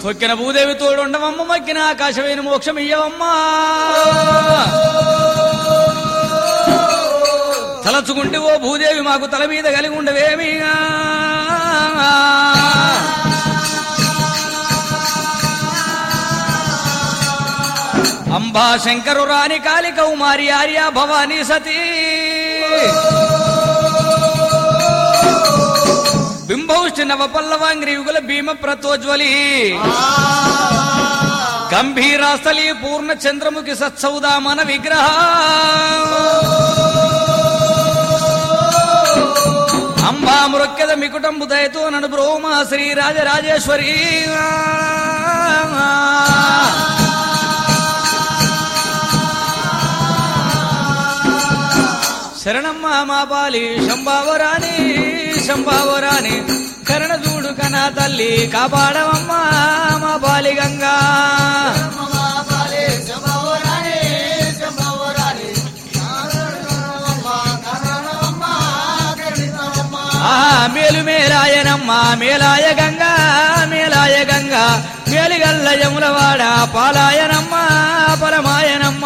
సొక్కిన భూదేవి తోడుండవమ్మ మక్కిన ఆకాశమైన మోక్షం ఇయ్యవమ్మా తలచుకుంటే ఓ భూదేవి మాకు తల మీద కలిగి ఉండవేమి అంబా శంకరు రాణి కాళి కౌమారి ఆర్య భవానీ సతీ బింబౌష్టి నవ పల్లవాంగ్రి యుగల భీమ ప్రతోజ్వలి గంభీరాస్థలి పూర్ణ చంద్రముఖి సత్సౌదామన విగ్రహ అంబా మృక్యద మికుటంబు దయతో నడు బ్రోమ శ్రీ రాజరాజేశ్వరి శరణమ్మ మా పాలి శంభావరాణి శంభావరాణి కరణ చూడు కనా తల్లి కాపాడవమ్మా మా పాలి గంగా ఆ మేలు మేలాయనమ్మ మేలాయ గంగా మేలాయ గంగా మేలిగల్ల యములవాడ పాలాయనమ్మ పరమాయనమ్మ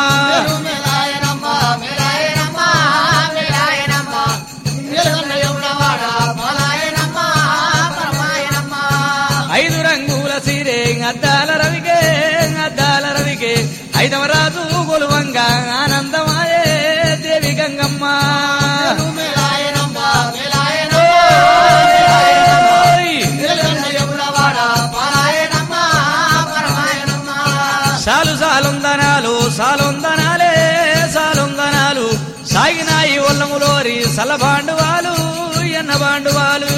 ఐదు రంగుల సీరే అద్దాల రవికే అద్దాల రవికే ఐదవ రాజు గొలువంగా ఆనందమాయే దేవి గంగమ్మ ఓయ్! సాలు సాలుందనాలు సాలుందనాలే సాలుందనాలు సాగినాయి ఒల్లములోరి సలబాండువాలు ఎన్న బాండువాలు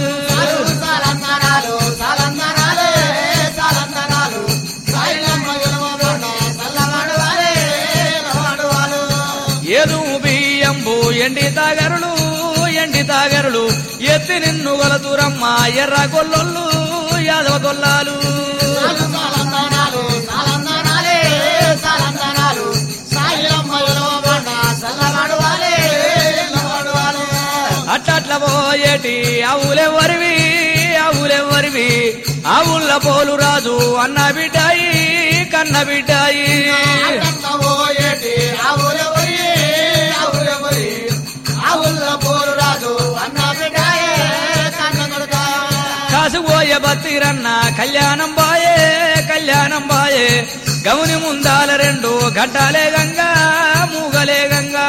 ఏదు బియ్యంబు ఎండి తాగరులు ఎండి తాగరులు ఎత్తి నిన్ను గొలతురమ్మ ఎర్ర గొల్లొల్లు యాదవ గొల్లాలు అట్లట్ల పోయేటి ఆవులెవ్వరివి ఆవులెవ్వరివి ఆవుల పోలు రాజు అన్న బిడ్డాయి కన్న బిడ్డాయి కాసుపోయే బత్తిరన్న కళ్యాణం బాయే కళ్యాణం బాయే గౌని ముందాల రెండు గడ్డాలే గంగా మూగలే గంగా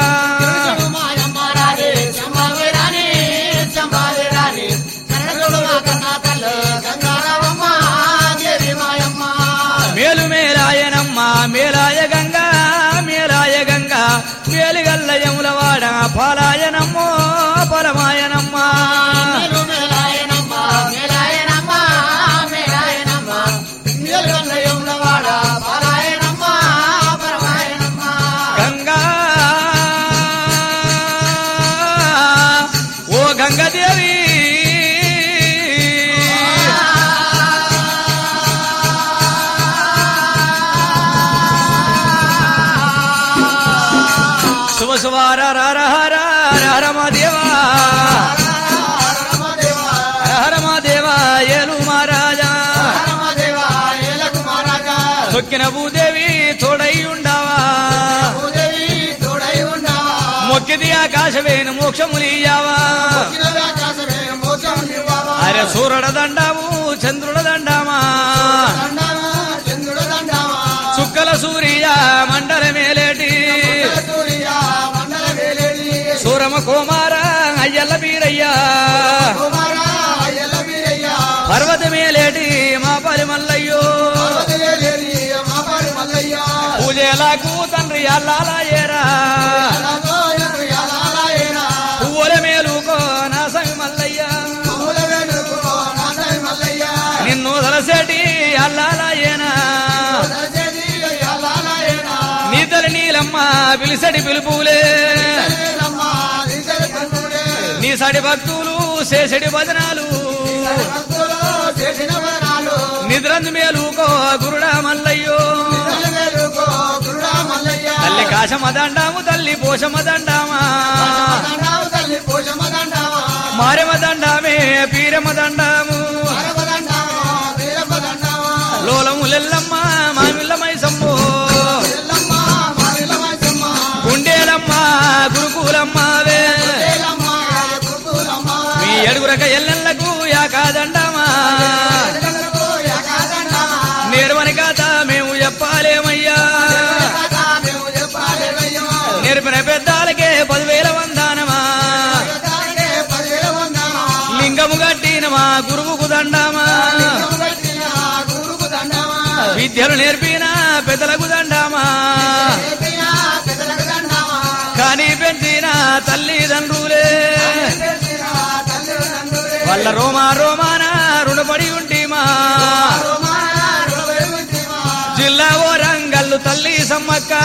మేలు మేలాయనమ్మ మేలాయ గంగా మేలాయ గంగా మేలుగల్ల యములవాడ పాలాయనమ్మో పరమాయనమ్మ గంగా ఓ గంగాదేవి శుభ శుభార హర హర హర దేవా హర దేవా ఏలు మహారాజా తొక్కిన భూదేవి తోడై ఉండవా మొక్కిది ఆకాశవేను మోక్షములియావా అరే సూర్యుడ దండాము చంద్రుడ దండామా చుక్కల సూర్య మండల మేలేటి సూరమ కుమార అయ్యల్ల బీరయ్యా పర్వత మేలేటి మా పరి మల్లయ్యో పూజలకు తండ్రి అల్లాలయ్యేరా పువ్వుల మేలుకో నా సమి మల్లయ్యా నిన్ను తలసేటి అల్లాలయ్యేనా నీ తల్లి నీలమ్మ పిలిసడి పిలుపులే నీ సడి భక్తులు చేసడి భజనాలు నిద్రందు మేలుకో గురుడా మల్లయ్యో తల్లి కాశమ దండాము తల్లి పోషమ దండామా మారెమ దండామే పీరమ దండాము విద్యలు నేర్పిన పెద్దలకు దండామా కానీ పెంచిన తల్లిదండ్రులే వాళ్ళ రోమా రోమాన రుణపడి ఉంటిమా జిల్లా ఓరంగల్లు తల్లి సమ్మక్క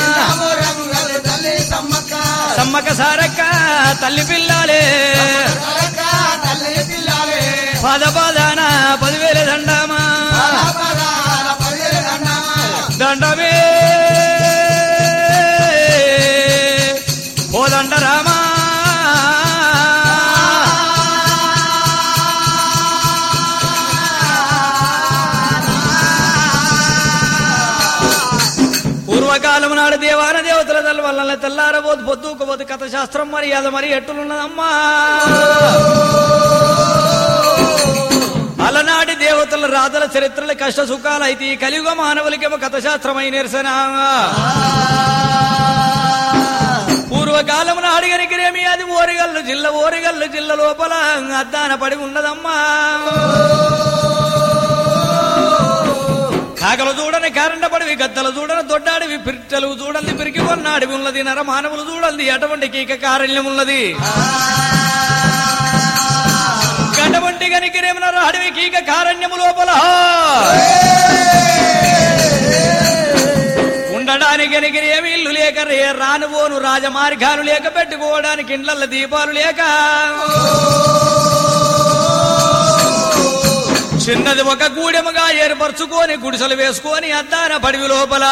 సమ్మక్క సారక్క తల్లి పిల్లాలే పద పదాన పదివేల దండామా దండమే ఓ దండ రామా పూర్వకాలం నాడు దేవాన దేవతల తల వల్ల తెల్లారబోదు పొద్దుకోబోదు కథ శాస్త్రం మరి అది మరి ఎట్టులున్నదమ్మా అలనాటి దేవతల రాతల చరిత్రల కష్ట సుఖాలైతే ఈ కలియుగ మానవులకేమో కథ శాస్త్రమై నిరసన పూర్వకాలం అడిగనికిరేమి అది ఓరిగల్లు జిల్ల ఓరిగల్లు జిల్ల లోపల అద్దాన పడి ఉన్నదమ్మా కాకలు చూడని కారండ పడివి గద్దలు చూడని దొడ్డాడివి పిట్టలు చూడండి పిరికి కొన్నాడివి ఉన్నది నర మానవులు చూడండి అటువంటి కీక కారణ్యం ఉన్నది గడవంటి గనికిరేమన అడవి కీక కారణ్యము లోపల ఉండడానికి గనికిరి ఏమి ఇల్లు లేక రే రానుబోను రాజమార్గాలు లేక పెట్టుకోవడానికి ఇండ్ల దీపాలు లేక చిన్నది ఒక గూడెముగా ఏర్పరచుకొని గుడిసెలు వేసుకొని అద్దాన పడివి లోపల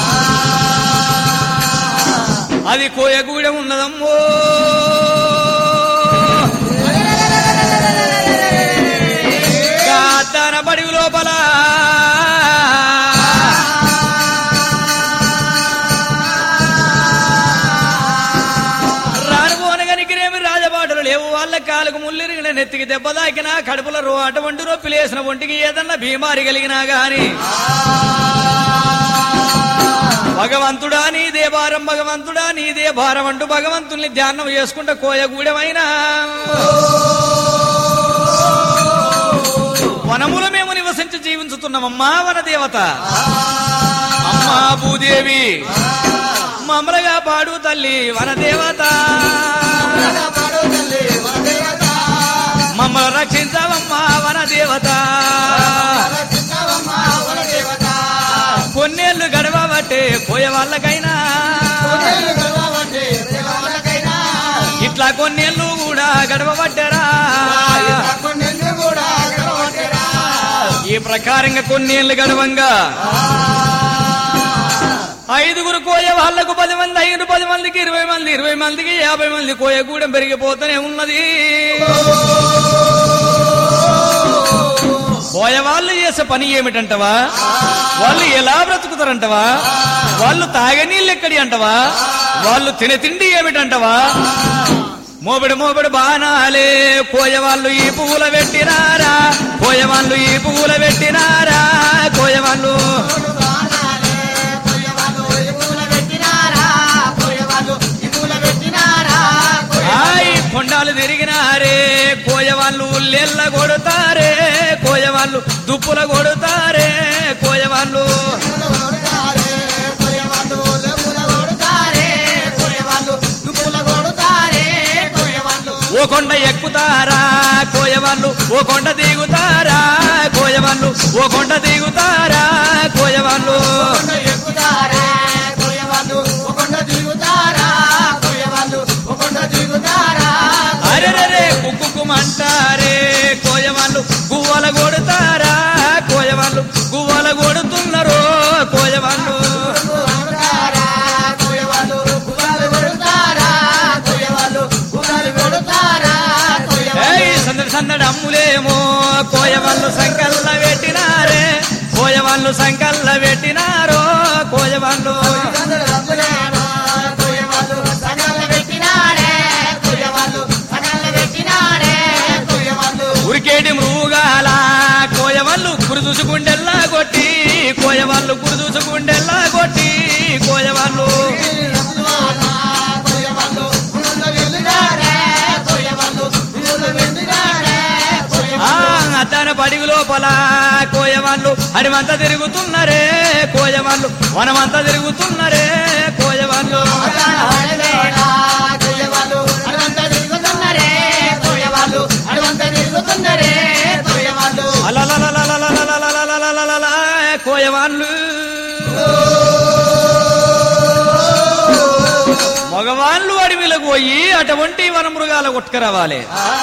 అది కోయ గూడెం ఉన్నదమ్మో గా అద్దాన పడివి లోపల రానుపోనగనికినేమి రాజబాటలు లేవు వాళ్ళ కాలుకు ముల్లిరిగిన నెత్తికి దెబ్బ తాకినా కడుపుల రో అటువంటి రొప్పి లేసిన ఒంటికి ఏదన్నా బీమారి కలిగినా గాని భగవంతుడా నీదే భారం భగవంతుడా నీదే భారం అంటూ భగవంతుల్ని ధ్యానం చేసుకుంటా కోయగూడమైనా వనముల మేము నివసించి జీవించుతున్నామమ్మా వన దేవత అమ్మా భూదేవి మమ్మలుగా పాడు తల్లి వనదేవత మమ్మల్ని రక్షించవమ్మా వనదేవత కొన్నేళ్ళు గడవబట్టే పోయే వాళ్ళకైనా ఇట్లా కొన్నేళ్ళు కూడా గడవబడ్డరా ఈ ప్రకారంగా కొన్నేళ్ళు గడవంగా ఐదుగురు కోయ వాళ్లకు పది మంది ఐదు పది మందికి ఇరవై మంది ఇరవై మందికి యాభై మంది కోయ గూడెం పెరిగిపోతూనే ఉన్నది కోయ వాళ్ళు చేసే పని ఏమిటంటవా వాళ్ళు ఎలా బ్రతుకుతారంటవా వాళ్ళు తాగే నీళ్ళు ఎక్కడి అంటవా వాళ్ళు తినే తిండి ఏమిటంటవా మోబడి మోబడి బాణాలే కోయ వాళ్ళు ఈ పువ్వుల పెట్టినారా కోయ వాళ్ళు ఈ పువ్వుల పెట్టినారా కోయ వాళ్ళు ఆయ్ కొండాలు తిరిగినారే కోయ వాళ్ళు ఉల్లెల్ల కొడతారే కోయ వాళ్ళు దుప్పుల కొడతారే కోయ వాళ్ళు ఓ కొండ ఎక్కుతారా కోయ వాళ్ళు ఓ కొండ దిగుతారా కోయ వాళ్ళు ఓ కొండ దిగుతారా కోయ వాళ్ళు అరెరే కుక్కుమంటారే కోయ వాళ్ళు గువ్వల కొడతారా కోయ వాళ్ళు గువ్వల కొడుతున్నారు కోయ వాళ్ళు ఏయ్ సందడి సందడి అమ్ములేమో కోయ వాళ్ళు సంకల్ల పెట్టినారే కోయ వాళ్ళు సంకల్ల పెట్టినారో కోయ వాళ్ళు ఉరికేటి మృగాల కోయ వాళ్ళు గురి చూసుకుండెల్లా కొట్టి కోయ వాళ్ళు గురి చూసుకుండెల్లా కొట్టి కోయ వాళ్ళు ఆ అతన పడివి లోపల కోయ కోయవాళ్ళు అడివంతా తిరుగుతున్నారే కోయవాళ్ళు వనమంతా తిరుగుతున్నారే కోయవాళ్ళు అలలలలలలలలలలలలలల కోయవాళ్ళు మగవాళ్ళు అడవిలకు పోయి అటువంటి వనమృగాల కొట్టుకురావాలి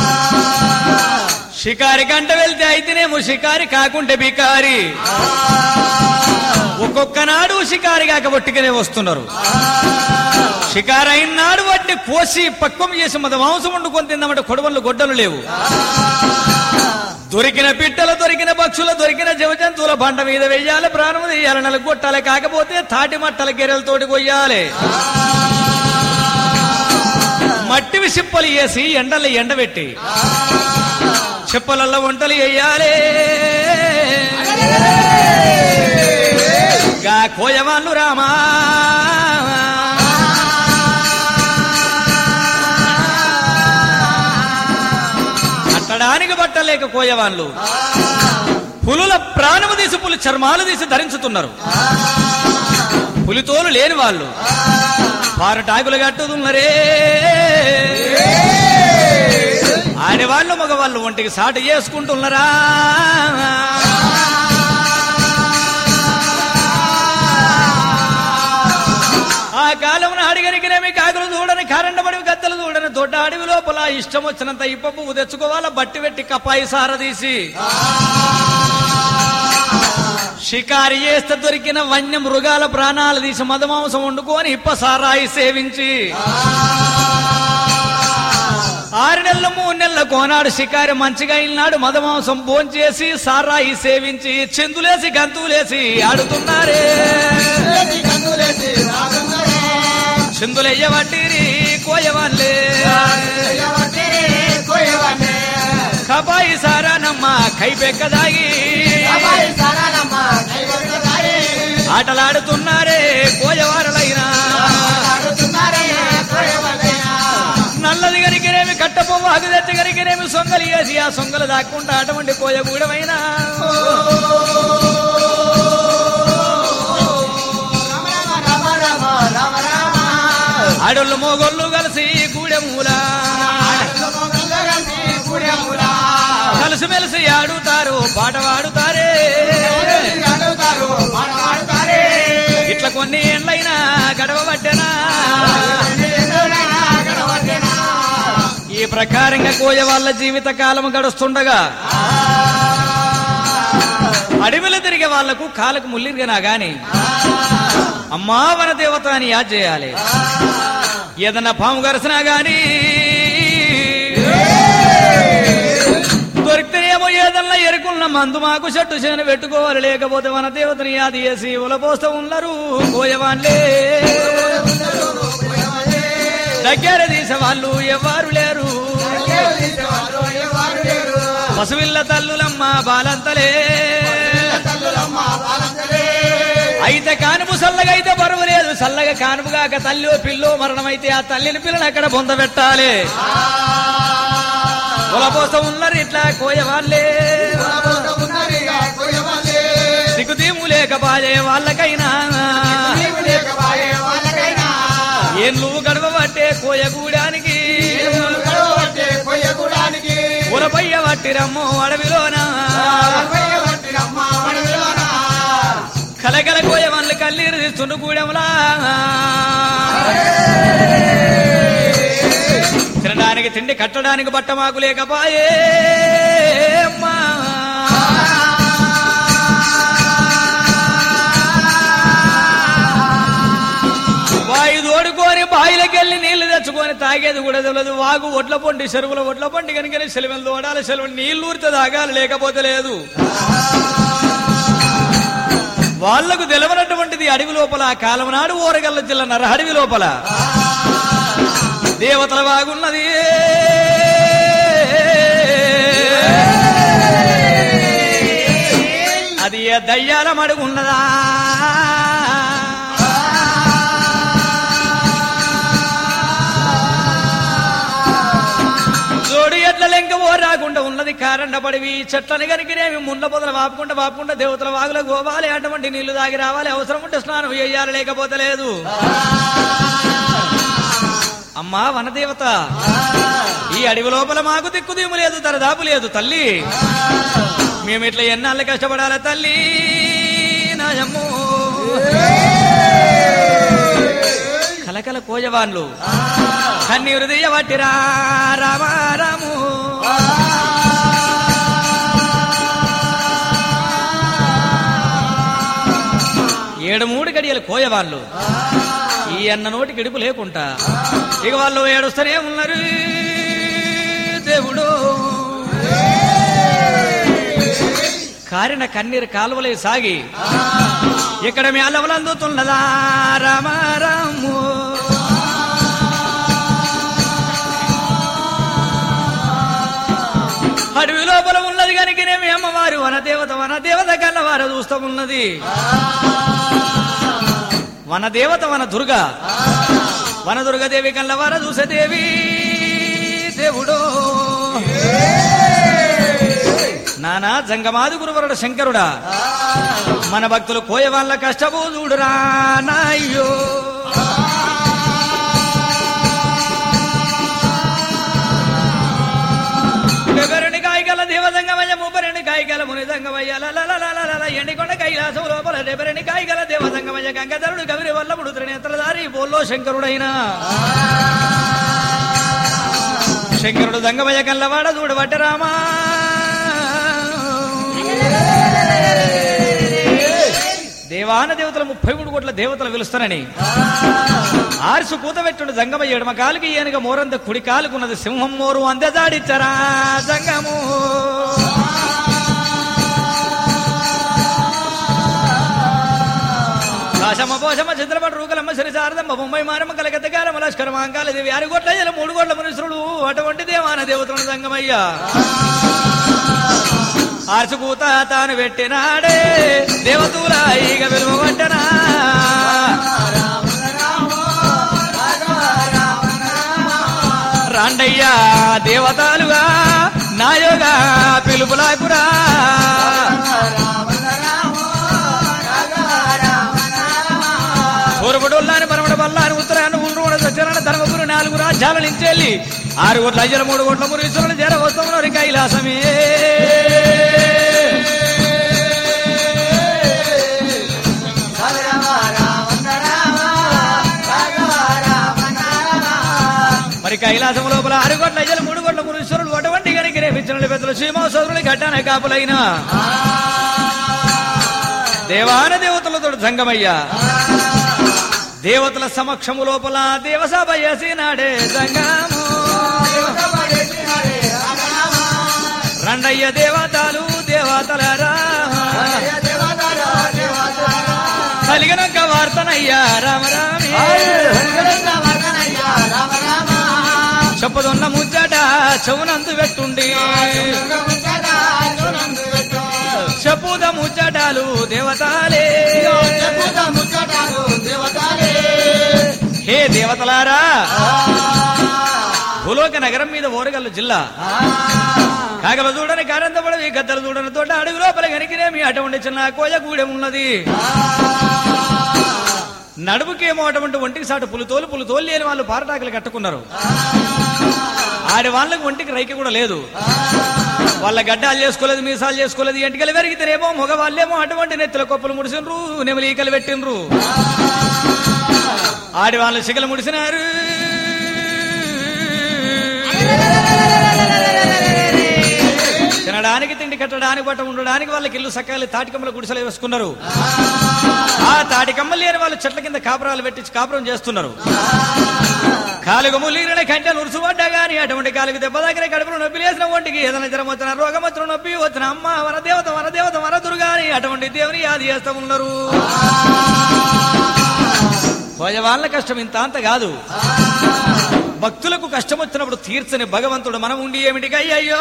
షికారి కంట వెళ్తే అయితేనేమో షికారి కాకుంటే బికారి ఒక్కొక్క నాడు షికారి కాక పట్టుకునే వస్తున్నారు షికారు అయిన నాడు వాటిని కోసి పక్వం చేసి మన మాంసం వండుకొని తిందామంటే కొడవళ్ళు గొడ్డలు లేవు దొరికిన పిట్టలు దొరికిన పక్షులు దొరికిన జవజంతువుల బండ మీద వెయ్యాలి ప్రాణం తీయాలి నలుగు కొట్టాలి కాకపోతే తాటి మట్టల గెరెలతోటి కొయ్యాలి మట్టివి సిప్పలు వేసి ఎండలు ఎండబెట్టి చిప్పలల్లో వంటలు వేయాలి గా కోయవాళ్ళు రామా కట్టడానికి బట్టలేక కోయవాళ్ళు పులుల ప్రాణము తీసి పులి చర్మాలు తీసి ధరించుతున్నారు పులితోలు లేని వాళ్ళు పారటాకులు కట్టుతున్నారే ఆడవాళ్ళు మగవాళ్ళు ఒంటికి సాటు చేసుకుంటున్నారా ఆ కాలం అడిగరికినేమి కాకులు చూడని కారండబడి గద్దలు చూడని దొడ్డ అడవి లోపల ఇష్టం వచ్చినంత ఇప్ప పువ్వు తెచ్చుకోవాలా బట్టి పెట్టి కపాయి సారదీసి షికారి చేస్తే దొరికిన వన్య మృగాల ప్రాణాలు తీసి మదమాంసం వండుకొని ఇప్ప సారాయి సేవించి ఆరు నెలలు మూడు నెలల కోనాడు షికారి మంచిగా ఇల్నాడు మదమాంసం భోంచేసి సారాయి సేవించి చిందులేసి గంతులేసి ఆడుతున్నారే చిందులయ్య వడ్డీరి కోయవాళ్ళే కబాయి సారానమ్మ కైపెక్కదాగి ఆటలాడుతున్నారే కోయవారలైనా నల్లది గరికినేమి కట్టపొమ్మ హగు తెచ్చి గరికినేమి సొంగలి వేసి ఆ సొంగలు దాక్కుంటా అటువంటి కోయగూడమైనా ఆడోళ్ళు మోగోళ్ళు కలిసి గూడెమూల కలిసి మెలిసి ఆడుతారు పాట పాడుతారే ఇట్లా కొన్ని ఎండ్లైనా గడవ పట్టెనా ఈ ప్రకారంగా కోయ వాళ్ళ జీవిత కాలం గడుస్తుండగా అడవిలో తిరిగే వాళ్లకు కాలకు ముల్లిరిగినా గాని అమ్మా వన దేవత అని యాద్ చేయాలి ఏదన్నా పాము గరసినా గాని దొరికితేనేమో ఏదన్నా ఎరుకున్న మందు మాకు చెట్టు చేను పెట్టుకోవాలి లేకపోతే వన దేవతని యాది చేసి ఉలపోస్తూ ఉన్నారు కోయవాళ్ళే దగ్గర తీసే వాళ్ళు ఎవరు లేరు పశువిల్ల తల్లులమ్మ బాలంతలే అయితే కానుపు సల్లగా అయితే బరువు లేదు సల్లగా కానుపు కాక తల్లి పిల్లో మరణమైతే ఆ తల్లిని పిల్లని అక్కడ పొందబెట్టాలి కులపోసం ఉన్నారు ఇట్లా కోయవాళ్ళే దిగుదీము లేక బాజే వాళ్ళకైనా ఏం నువ్వు గడవబట్టే కోయగూడానికి ఉలపయ్య వట్టిరమ్మో అడవిలోనా కలగల కోయ వాళ్ళు కన్నీరు తీస్తుండు కూడెంలా తినడానికి తిండి కట్టడానికి బట్ట మాకు లేకపాయే అమ్మా. వాయు తోడుకొని బాయిలకెళ్ళి నీళ్లు తెచ్చుకొని తాగేది కూడా తెలియదు వాగు ఒడ్ల పొండి చెరువుల ఒడ్ల పొండి కనుక సెలవులు తోడాలి సెలవు నీళ్లు ఊరితే తాగాలి లేకపోతే లేదు వాళ్లకు తెలవనటువంటిది అడవి లోపల ఆ కాలం నాడు ఓరగల్ల జిల్లా నర అడవి లోపల దేవతల బాగున్నది అది ఏ దయ్యాల మడుగున్నదా జోడు ఎట్ల లెంక ఓ రాకుండా ఉన్నది కారండ పడివి చెట్లని కనికినేవి ముండ్ల పొదలు వాపుకుంటా వాపుకుంటా దేవతల వాగుల గోవాలి అటువంటి నీళ్లు తాగి రావాలి అవసరం ఉంటే స్నానం చేయాలి లేకపోతే లేదు అమ్మా వనదేవత ఈ అడవి లోపల మాకు దిక్కుదీము లేదు దరదాపు లేదు తల్లి మేము ఇట్లా ఎన్నాళ్ళు కష్టపడాలి తల్లి నాయమ్మో కలకల కోజవాన్లు కన్నీరు దియ్యబట్టిరా రామారాము ఏడు మూడు గడియలు కోయవాళ్ళు ఈ అన్న నోటికి ఇడుపు లేకుండా ఇక వాళ్ళు ఏడుస్తూనే ఉన్నారు దేవుడు కారిన కన్నీరు కాలువలే సాగి ఇక్కడ మీ అలవలందుతున్నదా రామారాము అడవి లోపల ఉన్నది కనుక మీ అమ్మవారు వనదేవత వనదేవత కన్నవారు చూస్తూ ఉన్నది వనదేవత వన దుర్గ వన దుర్గదేవి కల్లవార చూసేదేవి దేవుడు నానా జంగమాది గురువరుడు శంకరుడా మన భక్తులు కోయ వాళ్ళ కష్టము చూడురా నాయ్యో ఎవరిని కాయగల దేవదంగమయ్య ముప్పరిని కాయగల మునిదంగమయ్య లలలలలలల ఎండికొండ కైలాసం లోపల రెబరిని కాయగల దేవదంగమయ్య గంగధరుడు కవిరి వల్ల ముడు త్రినేత్రధారి బోల్లో శంకరుడైనా శంకరుడు దంగమయ్య కల్లవాడ చూడబట్ట రామా దేవాన దేవతలు ముప్పై మూడు కోట్ల దేవతలు పిలుస్తానని ఆరుసు కూతబెట్టుడు జంగమయ్య ఎడమ కాలుకి ఏనుగ మోరంద కుడి కాలుకున్నది సింహం మోరు అందజాడిచ్చరా జంగము కాశమ పోషమ చంద్రపట రూకలమ్మ శ్రీ శారదమ్మ బొంబై మారమ్మ కలకత్తగారమ్మ లష్కరమ అంకాల దేవి ఆరు కోట్ల జల మూడు కోట్ల మనుషుడు అటువంటి దేవాన దేవతలను జంగమయ్య ఆర్చుకూత తాను పెట్టినాడే దేవతూల ఈగ విలువబట్టనా రాండయ్యా దేవతలుగా నాయోగా పిలుపులాకురా పూర్వడొల్లాని పరమడ బల్లాని ఉత్తరాన్ని ఉల్రుడ సత్యనారాయణ ధర్మపురి నాలుగు రాజ్యాల నుంచెల్లి ఆరు కోట్ల అయ్యల మూడు కోట్ల మురీశ్వరులు చేర వస్తున్నారు కైలాసమే మరి కైలాసం లోపల ఆరు కోట్ల అయ్యలు మూడు కోట్ల మురీశ్వరులు అటువంటి గనికి రేపించిన పెద్దలు శ్రీమాసోదరులు ఘట్టాన కాపులైన దేవాన దేవతలతో సంగమయ్యా దేవతల సమక్షము లోపల దేవసభ చేసినాడే సంగము రండయ్య దేవతలు దేవతలరా కలిగినొక్క వార్తనయ్యా రామరామి చెప్పదున్న ముచ్చట చెవునందు పెట్టుండి చెప్పుద ముచ్చటాలు దేవతాలే హే దేవతలారా భూలోక నగరం మీద ఓరగల్లు జిల్లా కాగల చూడని కారంతపడవి గద్దలు చూడని తోట అడుగు లోపల కనికినేమి అటువంటి చిన్న కోయగూడెం ఉన్నది నడుముకేమో అటువంటి ఒంటికి సాటు పులితోలు పులితోలు లేని వాళ్ళు పారటాకులు కట్టుకున్నారు ఆడి వాళ్ళకి ఒంటికి రైకి కూడా లేదు వాళ్ళ గడ్డాలు చేసుకోలేదు మీసాలు చేసుకోలేదు ఎంటికలు పెరిగితేనేమో మగవాళ్ళేమో అటువంటి నెత్తుల కొప్పులు ముడిసినరు నెమలీకలు పెట్టినరు ఆడి వాళ్ళు సిగలు ముడిసినారు తినడానికి తిండి కట్టడానికి బట్ట ఉండడానికి వాళ్ళకి ఇల్లు సకాలి తాటికమ్మల గుడిసెలు వేసుకున్నారు ఆ తాటికమ్మలు లేని వాళ్ళు చెట్ల కింద కాపురాలు పెట్టించి కాపురం చేస్తున్నారు కాలుగము లీరిన కంటే ఉరుసుపడ్డా గాని అటువంటి కాలుగు దెబ్బ దగ్గర కడుపులో నొప్పి లేసిన ఒంటికి ఏదైనా జ్వరం వచ్చిన రోగం వచ్చిన నొప్పి వచ్చిన అమ్మ వన దేవత వన దేవత వన దుర్గాని అటువంటి దేవుని యాది చేస్తూ ఉన్నారు పోయే వాళ్ళ కష్టం ఇంత అంత కాదు భక్తులకు కష్టం వచ్చినప్పుడు తీర్చని భగవంతుడు మనం ఉండి ఏమిటి అయ్యయ్యో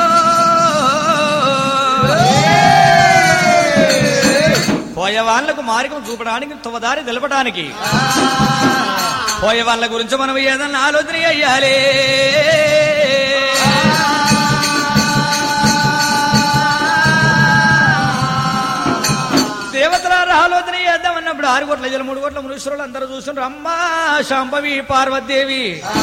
పోయే వాళ్ళకు మార్గం చూపడానికి తువదారి తెలపడానికి పోయే వాళ్ళ గురించి మనం ఏదన్నా ఆలోచన అయ్యాలి చూస్తుండ్రు ఆరు కోట్ల జల మూడు కోట్ల మునీశ్వరులు అందరూ చూస్తుండ్రు అమ్మా శాంభవి పార్వతీదేవి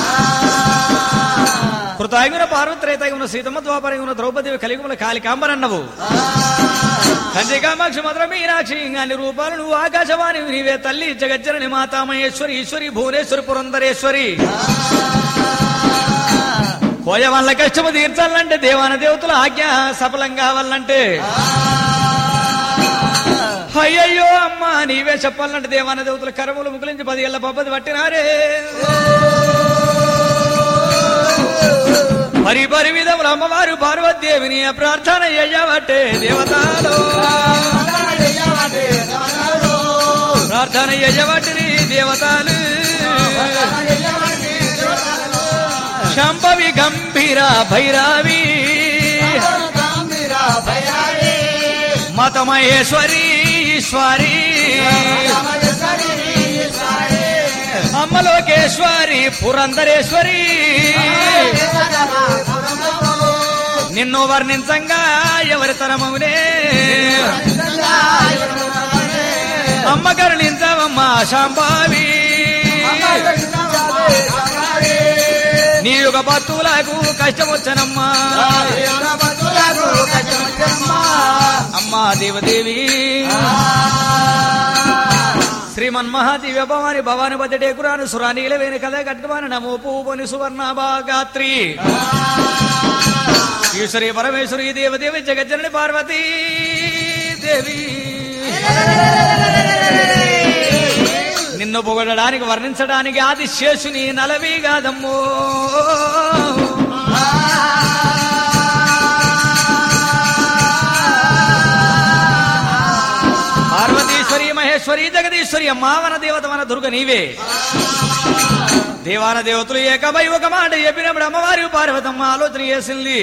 కృతాయుగున పార్వత్రేతాయుగున సీతమ్మ ద్వాపరయుగున ద్రౌపది కలిగుల కాళికాంబరన్నవు కంచి కామాక్షి మాత్రం మీనాక్షి అన్ని రూపాలు నువ్వు ఆకాశవాణి నీవే తల్లి జగజ్జనని మాతామహేశ్వరి ఈశ్వరి భువనేశ్వరి పురంధరేశ్వరి కోయ వాళ్ళ కష్టము తీర్చాలంటే దేవాన దేవతల ఆజ్ఞ సఫలం కావాలంటే అయ్యయ్యో అమ్మా నీవే చెప్పాలంటే దేవాన దేవతల కరములు ముకులించి పది ఏళ్ళ పబ్బది పట్టినారే పరి పరి విధములు అమ్మవారు పార్వతీదేవిని ప్రార్థన అయ్యబట్టే దేవతలో ప్రార్థన అయ్యబట్టిని దేవతలు శంభవి గంభీర భైరవి మతమహేశ్వరి ఈశ్వరి అమ్మలోకేశ్వరి పురంధరేశ్వరి నిన్ను వర్ణించంగా ఎవరి తరమమునే అమ్మ కరుణించవమ్మా శాంభావి నీ యొక్క భక్తులకు కష్టం వచ్చనమ్మా అమ్మా దేవదేవి శ్రీమన్ మహాదివ్య భవాని భవాని బద్దటే కురాను సురానీల వేని కథ కట్టువాని నమో పూని సువర్ణ భాగాత్రి ఈశ్వరి పరమేశ్వరి దేవదేవి జగజ్జనని పార్వతీ దేవి నిన్ను పొగడడానికి వర్ణించడానికి ఆది శేషుని నలవి కాదమ్మో పార్వతీశ్వరి మహేశ్వరి జగదీశ్వరి అమ్మావన దేవత మన దుర్గ నీవే దేవాన దేవతలు ఏకమై ఒక మాట చెప్పినప్పుడు అమ్మవారి పార్వతమ్మ ఆలోచన చేసింది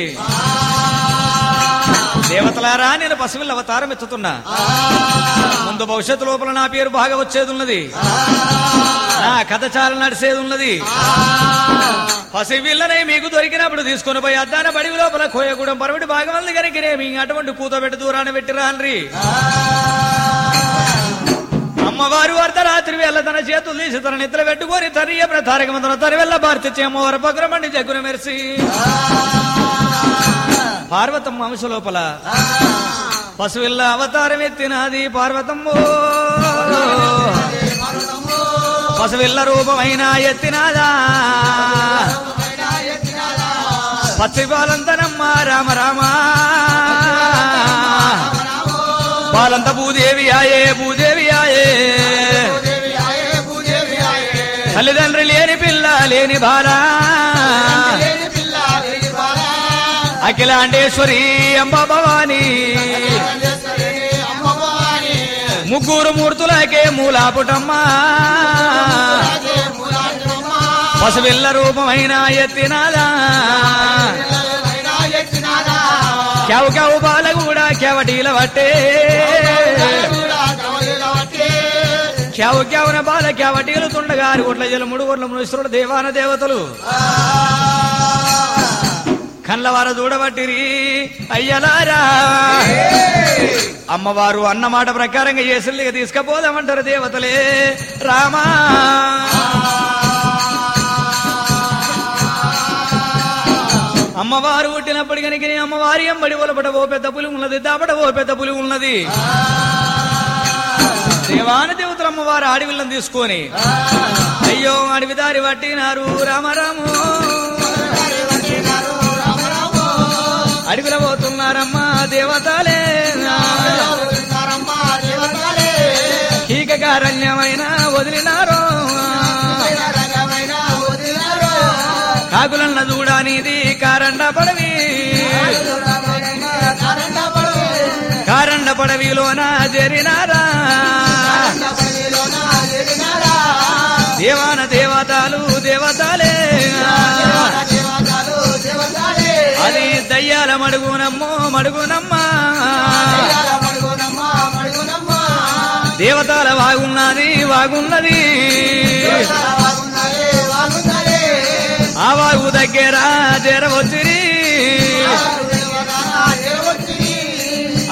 దేవతలారా నేను పసివిల్ల అవతారం ఎత్తుతున్నా ముందు భవిష్యత్తు లోపల నా పేరు బాగా వచ్చేది ఉన్నది నా కథ చాలా నడిచేది ఉన్నది పసివిల్లనే మీకు దొరికినప్పుడు తీసుకొని పోయి అద్దాన బడి లోపల కోయగూడెం పరవటి భాగమంది కనుకనేమి అటువంటి కూతబెట్టి దూరాన్ని పెట్టి రాన్రి అమ్మవారు అర్ధరాత్రి వేళ తన చేతులు తీసి తన నిద్ర పెట్టుకొని తరియ ప్రతారక మంత్రం తరి వెళ్ళ భారతి చేమవారు పగ్రమండి జగ్గున మెరిసి పార్వతమ్మ అంశ లోపల పశువిల్ల అవతారం ఎత్తినది పార్వతమ్మో పశువిల్ల రూపమైన ఎత్తినాదా పచ్చి బాలంతనమ్మ రామ రామ బాలంత భూదేవి ఆయే భూదేవి ఆయే తల్లిదండ్రి లేని పిల్ల లేని బాలా అఖిలాండేశ్వరి అంబ భవాని ముగ్గురు మూర్తులకే మూలాపుటమ్మా పసువిల్ల రూపమైన ఎత్తినాదా క్యావు క్యావు బాల కూడా క్యావటీల పట్టే క్యావు క్యావున బాల క్యావటీలు తుండగా ఆరు కోట్ల జల మూడు కోట్ల మునుశ్వరుడు దేవాన దేవతలు కళ్ళవార చూడబట్టిరి అయ్యలారా అమ్మవారు అన్నమాట ప్రకారంగా చేసి తీసుకపోదామంటారు దేవతలే రామా అమ్మవారు పుట్టినప్పటి కనుక అమ్మవారి ఎంబడి ఒలపట ఓ పెద్ద పులి ఉన్నది దాపట ఓ పెద్ద పులి ఉన్నది దేవాన దేవతలు అమ్మవారు అడవిలను తీసుకొని అయ్యో అడవి దారి పట్టినారు రామరాము అడవిలో పోతున్నారమ్మా దేవతలే కీకకారణ్యమైన వదిలినారు కాకులన్న చూడానిది కారండ పడవి కారండ పడవిలోన జరినారా దేవాన దేవతలు దేవతలే అది దయ్యాల మడుగునమ్మో మడుగునమ్మా దేవతల వాగున్నది వాగున్నది ఆ వాగు దగ్గర జరవచ్చిరి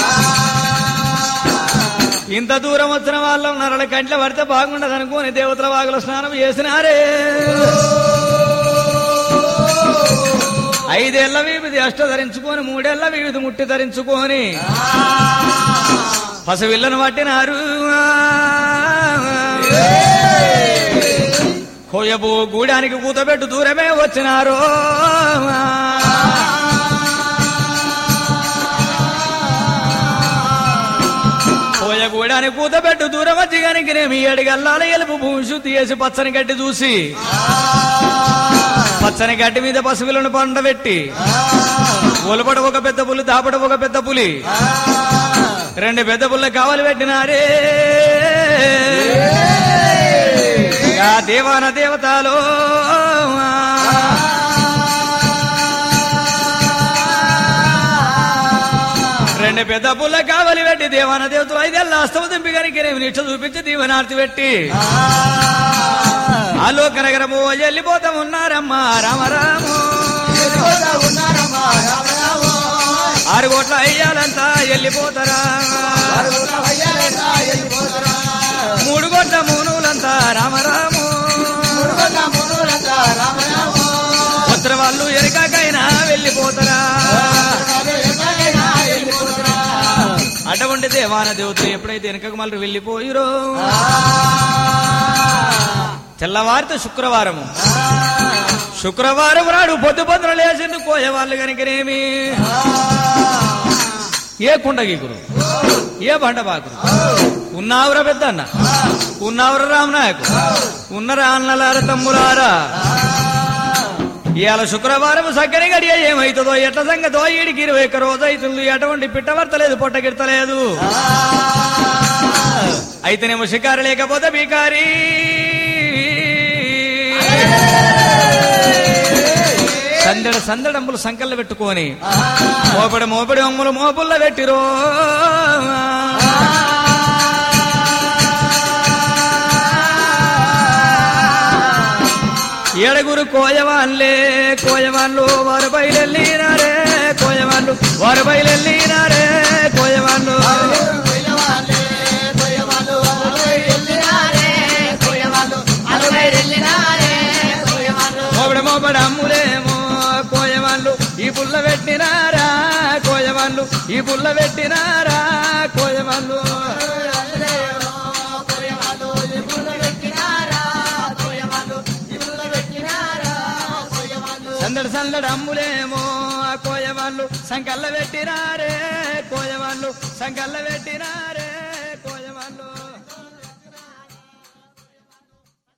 ఇంత దూరం వచ్చిన వాళ్ళం నరల కంట్ల పడితే బాగుండదు అనుకోని దేవతల వాగుల స్నానం చేసినారే ఐదేళ్ల వీవిది అష్ట ధరించుకొని మూడేళ్ల వీవిది ముట్టి ధరించుకొని పసివిల్లను పట్టినారు కోయబో గూడానికి కూతబెట్టు దూరమే వచ్చినారు కోయగూడానికి కూతబెట్టు దూరం వచ్చి కనుక మీ అడిగల్లాల ఎలుపు భూమి శుద్ధి చేసి పచ్చని గడ్డి చూసి పచ్చని గడ్డి మీద పశువులను పండబెట్టి ఒలపడ ఒక పెద్ద పులి దాపడ ఒక పెద్ద పులి రెండు పెద్ద పుల్ల కావలి పెట్టినారే ఆ దేవాన దేవతలో రెండు పెద్ద పుల్ల కావలి పెట్టి దేవాన దేవతలు ఐదేళ్ళ అస్తవ దింపి కనుక నిష్ట చూపించి దీవనార్తి పెట్టి ఆలోక నగరము వెళ్ళిపోతా ఉన్నారమ్మా రామరాము ఆరు కోట్ల అయ్యాలంతా వెళ్ళిపోతారా మూడు కోట్ల మూనులంతా రామరాము ఉత్తర వాళ్ళు ఎరకాకైనా వెళ్ళిపోతారా అటువంటి దేవాన దేవతలు ఎప్పుడైతే వెనకకు మళ్ళీ వెళ్ళిపోయిరో తెల్లవారితో శుక్రవారము శుక్రవారం నాడు పొద్దు పొద్దున లేచింది కోయ వాళ్ళు కనుకనేమి ఏ కుండగీకురు ఏ బండబాకురు ఉన్నావురా పెద్ద అన్న ఉన్నావురా రామనాయకు ఉన్నరా అన్నలార తమ్ములారా ఇవాళ శుక్రవారం సగ్గని గడియ ఏమైతుందో ఎట్ల సంగతో ఈడికి ఇరవై ఒక్క రోజు అవుతుంది ఎటువంటి పిట్టవర్తలేదు పొట్టగిడతలేదు అయితేనేమో షికారు లేకపోతే బీకారి సందడ సందడంబులు సంకల్లో పెట్టుకొని మోపడి మోపడి అమ్ములు మోపుల్లో పెట్టిరో ఏడుగురు కోయవాన్లే కోయవాన్లు వారు బయలెళ్ళినారే కోయవాన్లు వారు బయలెళ్ళినారే కోయవాన్లు మోపడి మోపడి అమ్ములేమో కోయవాన్లు ఈ పుల్ల పెట్టినారా కోయవాన్లు ఈ పుల్ల పెట్టినారా కోయవాన్లు సందడి సందడి అమ్ములేమో కోయవాళ్ళు సంకల్ల పెట్టినారే కోయవాళ్ళు సంకల్ల పెట్టినారే